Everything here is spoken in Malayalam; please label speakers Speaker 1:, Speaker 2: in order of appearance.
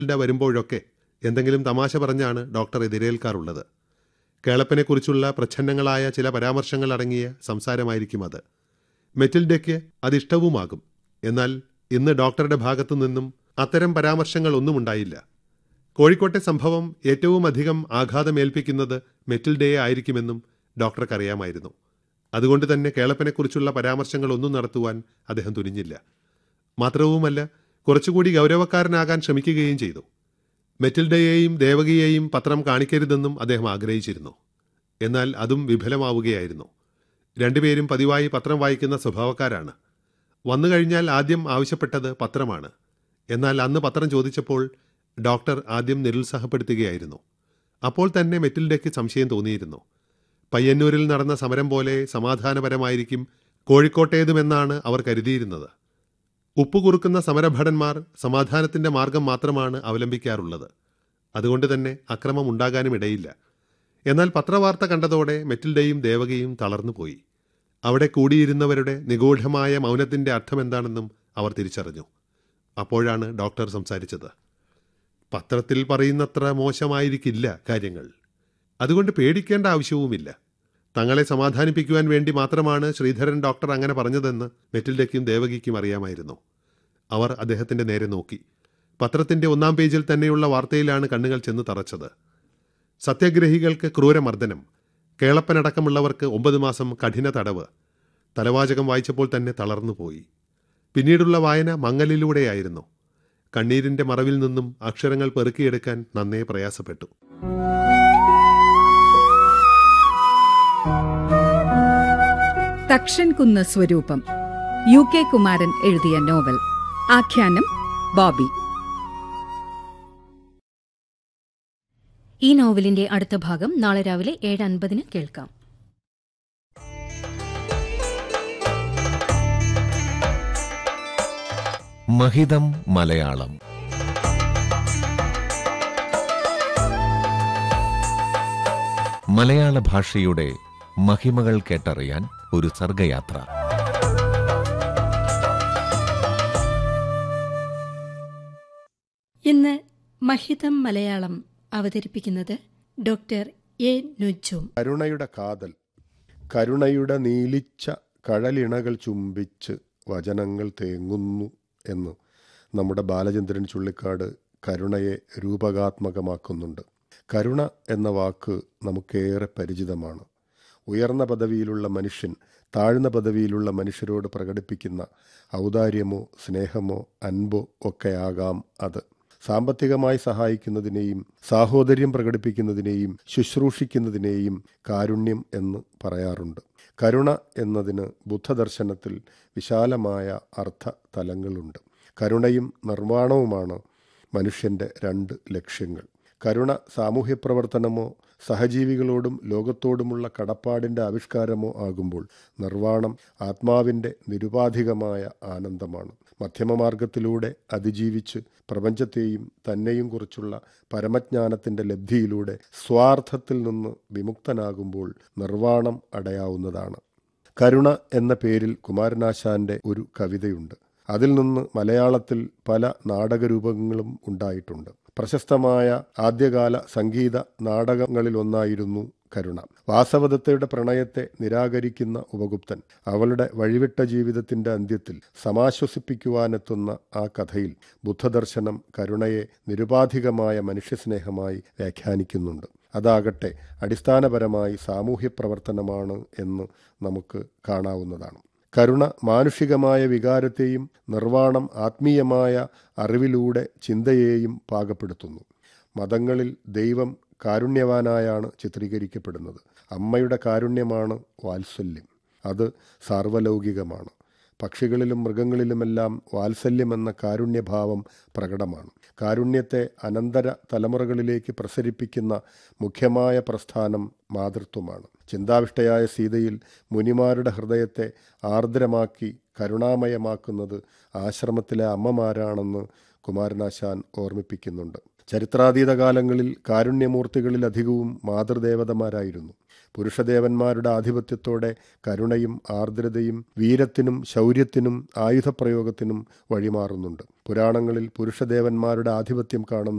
Speaker 1: യുടെ വരുമ്പോഴൊക്കെ എന്തെങ്കിലും തമാശ പറഞ്ഞാണ് ഡോക്ടർ എതിരേൽക്കാറുള്ളത് കേളപ്പനെക്കുറിച്ചുള്ള പ്രച്ഛന്നങ്ങളായ ചില പരാമർശങ്ങൾ അടങ്ങിയ സംസാരമായിരിക്കും അത് മെറ്റിൽഡയ്ക്ക് അതിഷ്ടവുമാകും എന്നാൽ ഇന്ന് ഡോക്ടറുടെ ഭാഗത്തു നിന്നും അത്തരം പരാമർശങ്ങൾ ഒന്നും ഉണ്ടായില്ല കോഴിക്കോട്ടെ സംഭവം ഏറ്റവും അധികം ആഘാതമേൽപ്പിക്കുന്നത് മെറ്റിൽഡയെ ആയിരിക്കുമെന്നും ഡോക്ടർക്കറിയാമായിരുന്നു അതുകൊണ്ട് തന്നെ കേളപ്പനെക്കുറിച്ചുള്ള പരാമർശങ്ങൾ ഒന്നും നടത്തുവാൻ അദ്ദേഹം തുനിഞ്ഞില്ല മാത്രവുമല്ല കുറച്ചുകൂടി ഗൗരവക്കാരനാകാൻ ശ്രമിക്കുകയും ചെയ്തു മെറ്റിൽഡയെയും ദേവകിയെയും പത്രം കാണിക്കരുതെന്നും അദ്ദേഹം ആഗ്രഹിച്ചിരുന്നു എന്നാൽ അതും വിഫലമാവുകയായിരുന്നു രണ്ടുപേരും പതിവായി പത്രം വായിക്കുന്ന സ്വഭാവക്കാരാണ് വന്നു കഴിഞ്ഞാൽ ആദ്യം ആവശ്യപ്പെട്ടത് പത്രമാണ് എന്നാൽ അന്ന് പത്രം ചോദിച്ചപ്പോൾ ഡോക്ടർ ആദ്യം നിരുത്സാഹപ്പെടുത്തുകയായിരുന്നു അപ്പോൾ തന്നെ മെറ്റിൽഡയ്ക്ക് സംശയം തോന്നിയിരുന്നു പയ്യന്നൂരിൽ നടന്ന സമരം പോലെ സമാധാനപരമായിരിക്കും കോഴിക്കോട്ടേതുമെന്നാണ് അവർ കരുതിയിരുന്നത് ഉപ്പുകുറുക്കുന്ന സമരഭടന്മാർ സമാധാനത്തിന്റെ മാർഗം മാത്രമാണ് അവലംബിക്കാറുള്ളത് അതുകൊണ്ട് തന്നെ അക്രമം ഉണ്ടാകാനും ഇടയില്ല എന്നാൽ പത്രവാർത്ത കണ്ടതോടെ മെറ്റിൽഡയും ദേവകിയും തളർന്നുപോയി അവിടെ കൂടിയിരുന്നവരുടെ നിഗൂഢമായ മൗനത്തിന്റെ അർത്ഥമെന്താണെന്നും അവർ തിരിച്ചറിഞ്ഞു അപ്പോഴാണ് ഡോക്ടർ സംസാരിച്ചത് പത്രത്തിൽ പറയുന്നത്ര മോശമായിരിക്കില്ല കാര്യങ്ങൾ അതുകൊണ്ട് പേടിക്കേണ്ട ആവശ്യവുമില്ല തങ്ങളെ സമാധാനിപ്പിക്കുവാൻ വേണ്ടി മാത്രമാണ് ശ്രീധരൻ ഡോക്ടർ അങ്ങനെ പറഞ്ഞതെന്ന് മെറ്റിൽഡയ്ക്കും ദേവകിക്കും അറിയാമായിരുന്നു അവർ അദ്ദേഹത്തിന്റെ നേരെ നോക്കി പത്രത്തിന്റെ ഒന്നാം പേജിൽ തന്നെയുള്ള വാർത്തയിലാണ് കണ്ണുകൾ ചെന്ന് തറച്ചത് സത്യാഗ്രഹികൾക്ക് ക്രൂരമർദ്ദനം കേളപ്പനടക്കമുള്ളവർക്ക് ഒമ്പത് മാസം കഠിന തടവ് തലവാചകം വായിച്ചപ്പോൾ തന്നെ തളർന്നുപോയി പിന്നീടുള്ള വായന മങ്ങലിലൂടെയായിരുന്നു കണ്ണീരിന്റെ മറവിൽ നിന്നും അക്ഷരങ്ങൾ പെറുക്കിയെടുക്കാൻ നന്നേ പ്രയാസപ്പെട്ടു
Speaker 2: തക്ഷൻകുന്ന് സ്വരൂപം യു കെ കുമാരൻ എഴുതിയ നോവൽ ആഖ്യാനം ബോബി
Speaker 3: ഈ നോവലിന്റെ അടുത്ത ഭാഗം നാളെ രാവിലെ ഏഴ് അൻപതിന് കേൾക്കാം
Speaker 4: മഹിതം മലയാളം മലയാള ഭാഷയുടെ മഹിമകൾ കേട്ടറിയാൻ ഒരു സർഗയാത്ര
Speaker 5: ഇന്ന് മഹിതം മലയാളം അവതരിപ്പിക്കുന്നത് ഡോക്ടർ എ നുജും
Speaker 6: കരുണയുടെ കാതൽ കരുണയുടെ നീലിച്ച കഴലിണകൾ ചുംബിച്ച് വചനങ്ങൾ തേങ്ങുന്നു എന്ന് നമ്മുടെ ബാലചന്ദ്രൻ ചുള്ളിക്കാട് കരുണയെ രൂപകാത്മകമാക്കുന്നുണ്ട് കരുണ എന്ന വാക്ക് നമുക്കേറെ പരിചിതമാണ് ഉയർന്ന പദവിയിലുള്ള മനുഷ്യൻ താഴ്ന്ന പദവിയിലുള്ള മനുഷ്യരോട് പ്രകടിപ്പിക്കുന്ന ഔദാര്യമോ സ്നേഹമോ അൻപോ ഒക്കെയാകാം അത് സാമ്പത്തികമായി സഹായിക്കുന്നതിനെയും സാഹോദര്യം പ്രകടിപ്പിക്കുന്നതിനെയും ശുശ്രൂഷിക്കുന്നതിനെയും കാരുണ്യം എന്ന് പറയാറുണ്ട് കരുണ എന്നതിന് ബുദ്ധദർശനത്തിൽ വിശാലമായ അർത്ഥ തലങ്ങളുണ്ട് കരുണയും നിർമ്മാണവുമാണ് മനുഷ്യന്റെ രണ്ട് ലക്ഷ്യങ്ങൾ കരുണ സാമൂഹ്യ പ്രവർത്തനമോ സഹജീവികളോടും ലോകത്തോടുമുള്ള കടപ്പാടിന്റെ ആവിഷ്കാരമോ ആകുമ്പോൾ നിർവ്വാണം ആത്മാവിന്റെ നിരുപാധികമായ ആനന്ദമാണ് മധ്യമമാർഗത്തിലൂടെ അതിജീവിച്ച് പ്രപഞ്ചത്തെയും തന്നെയും കുറിച്ചുള്ള പരമജ്ഞാനത്തിന്റെ ലബ്ധിയിലൂടെ സ്വാർത്ഥത്തിൽ നിന്ന് വിമുക്തനാകുമ്പോൾ നിർവ്വാണം അടയാവുന്നതാണ് കരുണ എന്ന പേരിൽ കുമാരനാശാന്റെ ഒരു കവിതയുണ്ട് അതിൽ നിന്ന് മലയാളത്തിൽ പല നാടകരൂപങ്ങളും ഉണ്ടായിട്ടുണ്ട് പ്രശസ്തമായ ആദ്യകാല സംഗീത നാടകങ്ങളിലൊന്നായിരുന്നു കരുണ വാസവദത്തയുടെ പ്രണയത്തെ നിരാകരിക്കുന്ന ഉപഗുപ്തൻ അവളുടെ വഴിവിട്ട ജീവിതത്തിന്റെ അന്ത്യത്തിൽ സമാശ്വസിപ്പിക്കുവാനെത്തുന്ന ആ കഥയിൽ ബുദ്ധദർശനം കരുണയെ നിരുപാധികമായ മനുഷ്യസ്നേഹമായി വ്യാഖ്യാനിക്കുന്നുണ്ട് അതാകട്ടെ അടിസ്ഥാനപരമായി സാമൂഹ്യ പ്രവർത്തനമാണ് എന്ന് നമുക്ക് കാണാവുന്നതാണ് കരുണ മാനുഷികമായ വികാരത്തെയും നിർവ്വാണം ആത്മീയമായ അറിവിലൂടെ ചിന്തയെയും പാകപ്പെടുത്തുന്നു മതങ്ങളിൽ ദൈവം കാരുണ്യവാനായാണ് ചിത്രീകരിക്കപ്പെടുന്നത് അമ്മയുടെ കാരുണ്യമാണ് വാത്സല്യം അത് സാർവലൗകികമാണ് പക്ഷികളിലും മൃഗങ്ങളിലുമെല്ലാം വാത്സല്യമെന്ന കാരുണ്യഭാവം പ്രകടമാണ് കാരുണ്യത്തെ അനന്തര തലമുറകളിലേക്ക് പ്രസരിപ്പിക്കുന്ന മുഖ്യമായ പ്രസ്ഥാനം മാതൃത്വമാണ് ചിന്താവിഷ്ടയായ സീതയിൽ മുനിമാരുടെ ഹൃദയത്തെ ആർദ്രമാക്കി കരുണാമയമാക്കുന്നത് ആശ്രമത്തിലെ അമ്മമാരാണെന്ന് കുമാരനാശാൻ ഓർമ്മിപ്പിക്കുന്നുണ്ട് ചരിത്രാതീത കാലങ്ങളിൽ കാരുണ്യമൂർത്തികളിലധികവും മാതൃദേവതമാരായിരുന്നു പുരുഷദേവന്മാരുടെ ആധിപത്യത്തോടെ കരുണയും ആർദ്രതയും വീരത്തിനും ശൗര്യത്തിനും ആയുധപ്രയോഗത്തിനും വഴിമാറുന്നുണ്ട് പുരാണങ്ങളിൽ പുരുഷദേവന്മാരുടെ ആധിപത്യം കാണുന്നത്